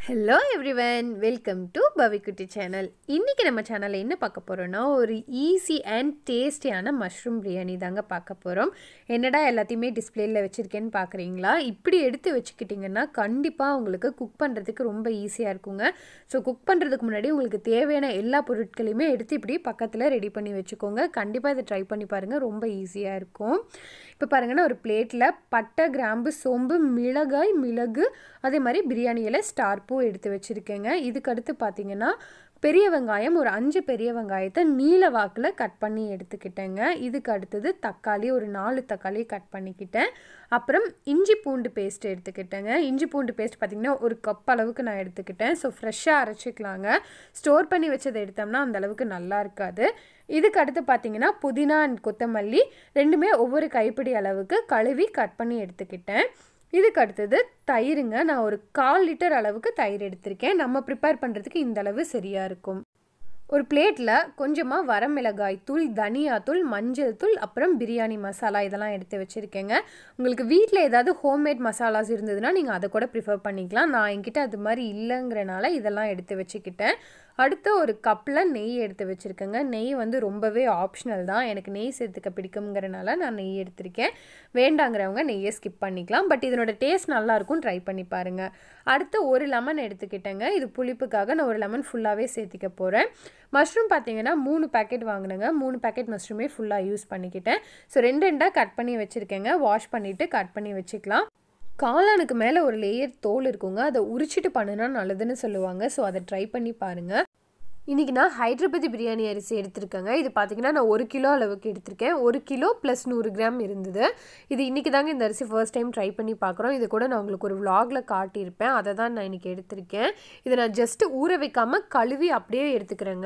hello everyone welcome to Pavikutty channel இன்றைக்கி நம்ம சேனலில் என்ன பார்க்க போகிறோன்னா ஒரு ஈஸி அண்ட் டேஸ்டியான மஷ்ரூம் பிரியாணி தாங்க பார்க்க போகிறோம் என்னடா எல்லாத்தையுமே டிஸ்பிளேயில் வச்சுருக்கேன்னு பார்க்குறீங்களா இப்படி எடுத்து வச்சுக்கிட்டிங்கன்னா கண்டிப்பாக உங்களுக்கு குக் பண்ணுறதுக்கு ரொம்ப ஈஸியாக இருக்குங்க ஸோ குக் பண்ணுறதுக்கு முன்னாடி உங்களுக்கு தேவையான எல்லா பொருட்களையுமே எடுத்து இப்படி பக்கத்தில் ரெடி பண்ணி வச்சுக்கோங்க கண்டிப்பாக இதை ட்ரை பண்ணி பாருங்கள் ரொம்ப ஈஸியாக இருக்கும் இப்போ பாருங்கன்னா ஒரு பிளேட்டில் பட்டை கிராம்பு சோம்பு மிளகாய் மிளகு அதே மாதிரி பிரியாணி இலை ஸ்டார் பூ எடுத்து வச்சுருக்கேங்க இதுக்கு அடுத்து பார்த்தீங்கன்னா பெரிய வெங்காயம் ஒரு அஞ்சு பெரிய வெங்காயத்தை நீல வாக்கில் கட் பண்ணி எடுத்துக்கிட்டேங்க இதுக்கு அடுத்தது தக்காளி ஒரு நாலு தக்காளி கட் பண்ணிக்கிட்டேன் அப்புறம் இஞ்சி பூண்டு பேஸ்ட் எடுத்துக்கிட்டேங்க இஞ்சி பூண்டு பேஸ்ட் பார்த்திங்கன்னா ஒரு கப் அளவுக்கு நான் எடுத்துக்கிட்டேன் ஸோ ஃப்ரெஷ்ஷாக அரைச்சிக்கலாங்க ஸ்டோர் பண்ணி வச்சதை எடுத்தோம்னா அந்த அளவுக்கு நல்லா இருக்காது இதுக்கு அடுத்து பார்த்தீங்கன்னா புதினா அண்ட் கொத்தமல்லி ரெண்டுமே ஒவ்வொரு கைப்பிடி அளவுக்கு கழுவி கட் பண்ணி எடுத்துக்கிட்டேன் இதுக்கு அடுத்தது தயிருங்க நான் ஒரு கால் லிட்டர் அளவுக்கு தயிர் எடுத்திருக்கேன் நம்ம ப்ரிப்பேர் பண்ணுறதுக்கு இந்த அளவு சரியாக இருக்கும் ஒரு பிளேட்டில் கொஞ்சமாக வரமிளகாய் தூள் தனியாத்தூள் மஞ்சள் தூள் அப்புறம் பிரியாணி மசாலா இதெல்லாம் எடுத்து வச்சுருக்கேங்க உங்களுக்கு வீட்டில் ஏதாவது ஹோம்மேட் மசாலாஸ் இருந்ததுன்னா நீங்கள் அதை கூட ப்ரிஃபர் பண்ணிக்கலாம் நான் என்கிட்ட அது மாதிரி இல்லைங்கிறனால இதெல்லாம் எடுத்து வச்சுக்கிட்டேன் அடுத்து ஒரு கப்பில் நெய் எடுத்து வச்சுருக்கேங்க நெய் வந்து ரொம்பவே ஆப்ஷனல் தான் எனக்கு நெய் சேர்த்துக்க பிடிக்குங்கிறனால நான் நெய் எடுத்திருக்கேன் வேண்டாங்கிறவங்க நெய்யை ஸ்கிப் பண்ணிக்கலாம் பட் இதனோட டேஸ்ட் நல்லாயிருக்கும் ட்ரை பண்ணி பாருங்கள் அடுத்து ஒரு லெமன் எடுத்துக்கிட்டேங்க இது புளிப்புக்காக நான் ஒரு லெமன் ஃபுல்லாகவே சேர்த்திக்க போகிறேன் மஷ்ரூம் பார்த்தீங்கன்னா மூணு பேக்கெட் வாங்கினேங்க மூணு பேக்கெட் மஷ்ரூமே ஃபுல்லாக யூஸ் பண்ணிக்கிட்டேன் ஸோ ரெண்டு ரெண்டாக கட் பண்ணி வச்சுருக்கேங்க வாஷ் பண்ணிவிட்டு கட் பண்ணி வச்சுக்கலாம் காளானுக்கு மேலே ஒரு லேயர் தோல் இருக்குங்க அதை உரிச்சிட்டு பண்ணுனா நல்லதுன்னு சொல்லுவாங்க ஸோ அதை ட்ரை பண்ணி பாருங்கள் இன்றைக்கி நான் ஹைதராபாதி பிரியாணி அரிசி எடுத்திருக்கேங்க இது பார்த்திங்கன்னா நான் ஒரு கிலோ அளவுக்கு எடுத்திருக்கேன் ஒரு கிலோ ப்ளஸ் நூறு கிராம் இருந்தது இது இன்றைக்கி தாங்க இந்த அரிசி ஃபர்ஸ்ட் டைம் ட்ரை பண்ணி பார்க்குறோம் இது கூட நான் உங்களுக்கு ஒரு விலாகில் காட்டியிருப்பேன் அதை தான் நான் இன்றைக்கி எடுத்திருக்கேன் இதை நான் ஜஸ்ட்டு ஊற வைக்காமல் கழுவி அப்படியே எடுத்துக்கிறேங்க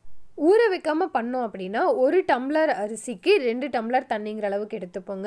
ஊற வைக்காமல் பண்ணோம் அப்படின்னா ஒரு டம்ளர் அரிசிக்கு ரெண்டு டம்ளர் தண்ணிங்கிற அளவுக்கு எடுத்துப்போங்க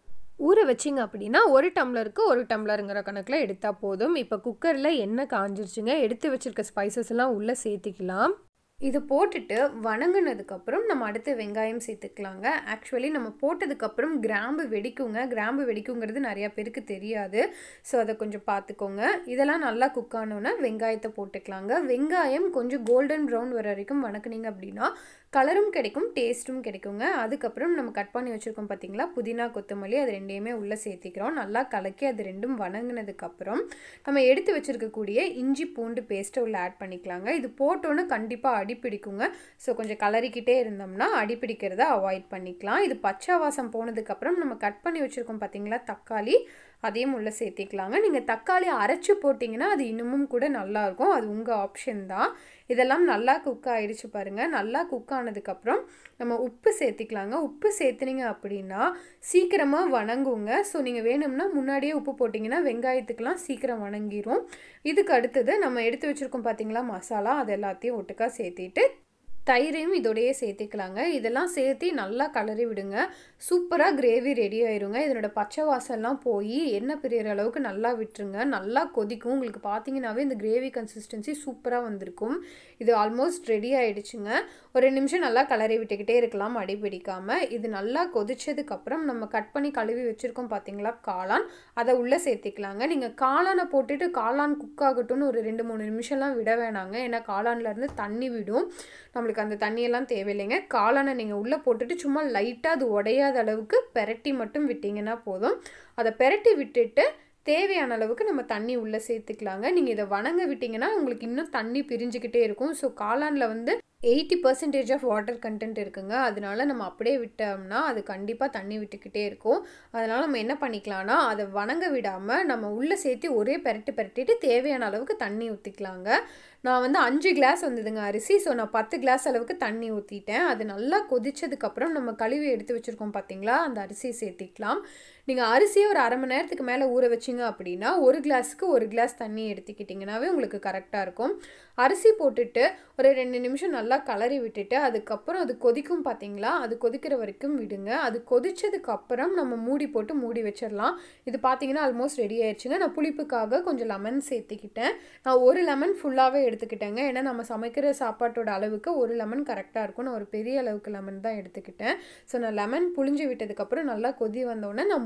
ஊற வச்சிங்க அப்படின்னா ஒரு டம்ளருக்கு ஒரு டம்ளருங்கிற கணக்கில் எடுத்தால் போதும் இப்போ குக்கரில் எண்ணெய் காஞ்சிருச்சுங்க எடுத்து வச்சுருக்க ஸ்பைசஸ் எல்லாம் உள்ளே சேர்த்திக்கலாம் இது போட்டுட்டு வணங்கினதுக்கப்புறம் நம்ம அடுத்து வெங்காயம் சேர்த்துக்கலாங்க ஆக்சுவலி நம்ம போட்டதுக்கப்புறம் கிராம்பு வெடிக்குங்க கிராம்பு வெடிக்குங்கிறது நிறையா பேருக்கு தெரியாது ஸோ அதை கொஞ்சம் பார்த்துக்கோங்க இதெல்லாம் நல்லா குக் ஆனோன்னா வெங்காயத்தை போட்டுக்கலாங்க வெங்காயம் கொஞ்சம் கோல்டன் ப்ரௌன் வர வரைக்கும் வணக்குனீங்க அப்படின்னா கலரும் கிடைக்கும் டேஸ்ட்டும் கிடைக்குங்க அதுக்கப்புறம் நம்ம கட் பண்ணி வச்சுருக்கோம் பார்த்தீங்களா புதினா கொத்தமல்லி அது ரெண்டையுமே உள்ளே சேர்த்திக்கிறோம் நல்லா கலக்கி அது ரெண்டும் வணங்கினதுக்கப்புறம் நம்ம எடுத்து வச்சுருக்கக்கூடிய இஞ்சி பூண்டு பேஸ்ட்டை உள்ள ஆட் பண்ணிக்கலாங்க இது போட்டோன்னு கண்டிப்பாக அடி பிடிக்குங்க ஸோ கொஞ்சம் கலரிக்கிட்டே இருந்தோம்னா அடி பிடிக்கிறத அவாய்ட் பண்ணிக்கலாம் இது பச்சை வாசம் போனதுக்கப்புறம் நம்ம கட் பண்ணி வச்சுருக்கோம் பார்த்தீங்களா தக்காளி அதையும் உள்ளே சேர்த்திக்கலாங்க நீங்கள் தக்காளி அரைச்சி போட்டிங்கன்னா அது இன்னமும் கூட நல்லாயிருக்கும் அது உங்கள் ஆப்ஷன் தான் இதெல்லாம் நல்லா குக் ஆகிடுச்சு பாருங்கள் நல்லா குக் ஆனதுக்கப்புறம் நம்ம உப்பு சேர்த்திக்கலாங்க உப்பு சேர்த்துனீங்க அப்படின்னா சீக்கிரமாக வணங்குங்க ஸோ நீங்கள் வேணும்னா முன்னாடியே உப்பு போட்டிங்கன்னா வெங்காயத்துக்கெலாம் சீக்கிரம் வணங்கிரும் இதுக்கு அடுத்தது நம்ம எடுத்து வச்சுருக்கோம் பார்த்தீங்களா மசாலா அது எல்லாத்தையும் ஒட்டுக்கா சேர்த்திட்டு தயிரையும் இதோடையே சேர்த்திக்கலாங்க இதெல்லாம் சேர்த்து நல்லா கலரி விடுங்க சூப்பராக கிரேவி ரெடி ஆயிருங்க இதனோட பச்சை வாசம்லாம் போய் எண்ணெய் பிரியற அளவுக்கு நல்லா விட்டுருங்க நல்லா கொதிக்கும் உங்களுக்கு பார்த்தீங்கன்னாவே இந்த கிரேவி கன்சிஸ்டன்சி சூப்பராக வந்திருக்கும் இது ஆல்மோஸ்ட் ரெடி ஆகிடுச்சுங்க ஒரு ரெண்டு நிமிஷம் நல்லா கலரி விட்டுக்கிட்டே இருக்கலாம் அடி பிடிக்காமல் இது நல்லா கொதிச்சதுக்கப்புறம் நம்ம கட் பண்ணி கழுவி வச்சுருக்கோம் பார்த்தீங்களா காளான் அதை உள்ளே சேர்த்திக்கலாங்க நீங்கள் காளானை போட்டுட்டு காளான் குக் ஆகட்டும்னு ஒரு ரெண்டு மூணு நிமிஷம்லாம் விட வேணாங்க ஏன்னா காளான்லேருந்து தண்ணி விடும் நம்மளுக்கு உங்களுக்கு அந்த தண்ணியெல்லாம் தேவையில்லைங்க காளானை நீங்கள் உள்ளே போட்டுட்டு சும்மா லைட்டாக அது உடையாத அளவுக்கு பெரட்டி மட்டும் விட்டிங்கன்னா போதும் அதை பெரட்டி விட்டுட்டு தேவையான அளவுக்கு நம்ம தண்ணி உள்ளே சேர்த்துக்கலாங்க நீங்கள் இதை வணங்க விட்டிங்கன்னா உங்களுக்கு இன்னும் தண்ணி பிரிஞ்சுக்கிட்டே இருக்கும் ஸோ காளானில் வந்து eighty percentage of water content இருக்குங்க அதனால நம்ம அப்படியே விட்டோம்னா அது கண்டிப்பாக தண்ணி விட்டுக்கிட்டே இருக்கும் அதனால் நம்ம என்ன பண்ணிக்கலாம்னா அதை வணங்க விடாமல் நம்ம உள்ளே சேர்த்து ஒரே பெரட்டு பெரட்டிட்டு தேவையான அளவுக்கு தண்ணி ஊற்றிக்கலாங்க நான் வந்து அஞ்சு கிளாஸ் வந்ததுங்க அரிசி ஸோ நான் பத்து கிளாஸ் அளவுக்கு தண்ணி ஊற்றிட்டேன் அது நல்லா கொதிச்சதுக்கப்புறம் நம்ம கழுவி எடுத்து வச்சுருக்கோம் பார்த்தீங்களா அந்த அரிசியை சேர்த்திக்கலாம் நீங்கள் அரிசியை ஒரு அரை மணி நேரத்துக்கு மேலே ஊற வச்சிங்க அப்படின்னா ஒரு கிளாஸுக்கு ஒரு கிளாஸ் தண்ணி எடுத்துக்கிட்டிங்கனாவே உங்களுக்கு கரெக்டாக இருக்கும் அரிசி போட்டுட்டு ஒரு ரெண்டு நிமிஷம் நல்லா கலரி விட்டுட்டு அதுக்கப்புறம் அது கொதிக்கும் பார்த்தீங்களா அது கொதிக்கிற வரைக்கும் விடுங்க அது கொதிச்சதுக்கு அப்புறம் நம்ம மூடி போட்டு மூடி வச்சிடலாம் இது பார்த்தீங்கன்னா ஆல்மோஸ்ட் ரெடி ஆயிடுச்சுங்க நான் புளிப்புக்காக கொஞ்சம் லெமன் சேர்த்துக்கிட்டேன் நான் ஒரு லெமன் ஃபுல்லாகவே எடுத்துக்கிட்டேங்க ஏன்னா நம்ம சமைக்கிற சாப்பாட்டோட அளவுக்கு ஒரு லெமன் கரெக்டாக இருக்கும் நான் ஒரு பெரிய அளவுக்கு லெமன் தான் எடுத்துக்கிட்டேன் ஸோ நான் லெமன் புளிஞ்சு விட்டதுக்கப்புறம் நல்லா கொதி வந்தோடனே நான்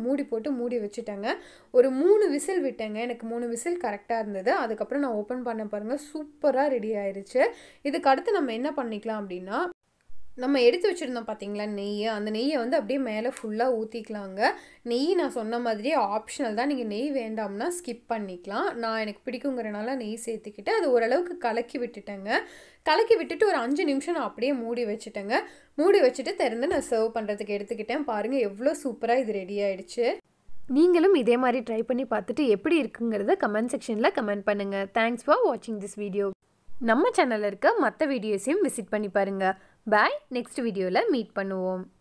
மூடி போட்டு மூடி வச்சுட்டேங்க ஒரு மூணு விசில் விட்டேங்க எனக்கு மூணு விசில் கரெக்டாக இருந்தது அதுக்கப்புறம் நான் ஓப்பன் பண்ண பாருங்கள் சூப்பராக ரெடி ஆயிருச்சு இதுக்கு அடுத்து நம்ம என்ன பண்ணிக்கலாம் அப்படின்னா நம்ம எடுத்து வச்சுருந்தோம் பார்த்தீங்களா நெய் அந்த நெய்யை வந்து அப்படியே மேலே ஃபுல்லாக ஊற்றிக்கலாங்க நெய் நான் சொன்ன மாதிரி ஆப்ஷனல் தான் நீங்கள் நெய் வேண்டாம்னா ஸ்கிப் பண்ணிக்கலாம் நான் எனக்கு பிடிக்குங்கிறனால நெய் சேர்த்துக்கிட்டு அது ஓரளவுக்கு கலக்கி விட்டுட்டேங்க கலக்கி விட்டுட்டு ஒரு அஞ்சு நிமிஷம் நான் அப்படியே மூடி வச்சுட்டேங்க மூடி வச்சுட்டு திறந்து நான் சர்வ் பண்ணுறதுக்கு எடுத்துக்கிட்டேன் பாருங்கள் எவ்வளோ சூப்பராக இது ரெடி ஆயிடுச்சு நீங்களும் இதே மாதிரி ட்ரை பண்ணி பார்த்துட்டு எப்படி இருக்குங்கிறத கமெண்ட் செக்ஷனில் கமெண்ட் பண்ணுங்கள் தேங்க்ஸ் ஃபார் வாட்சிங் திஸ் வீடியோ நம்ம சேனலில் இருக்க மற்ற வீடியோஸையும் விசிட் பண்ணி பாருங்கள் பாய் நெக்ஸ்ட் வீடியோவில் மீட் பண்ணுவோம்